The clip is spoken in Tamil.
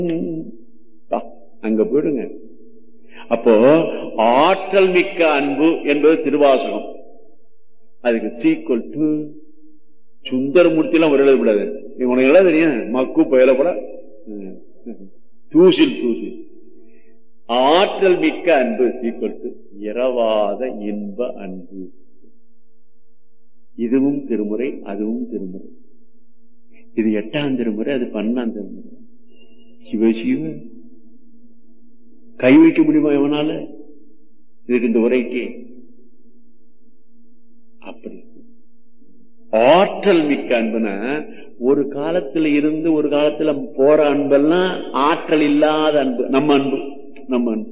பா, அங்க போயிடுங்க அப்போ ஆற்றல் மிக்க அன்பு என்பது திருவாசகம் அதுக்கு சீக்குவல் டு சுந்தரமூர்த்தி எல்லாம் ஒரு எழுதக்கூடாது உனக்கு எல்லாம் தெரியும் மக்கு பயல கூட தூசில் தூசில் ஆற்றல் மிக்க அன்பு சீக்குவல் டு இரவாத இன்ப அன்பு இதுவும் திருமுறை அதுவும் திருமுறை இது எட்டாம் திருமுறை அது பன்னாம் திருமுறை சிவ சிவ கை வைக்க முடியுமா எவனால இதுக்கு இந்த உரைக்கு அப்படி ஆற்றல் மிக்க அன்புனா ஒரு காலத்துல இருந்து ஒரு காலத்துல போற அன்பெல்லாம் ஆற்றல் இல்லாத அன்பு நம்ம அன்பு நம்ம அன்பு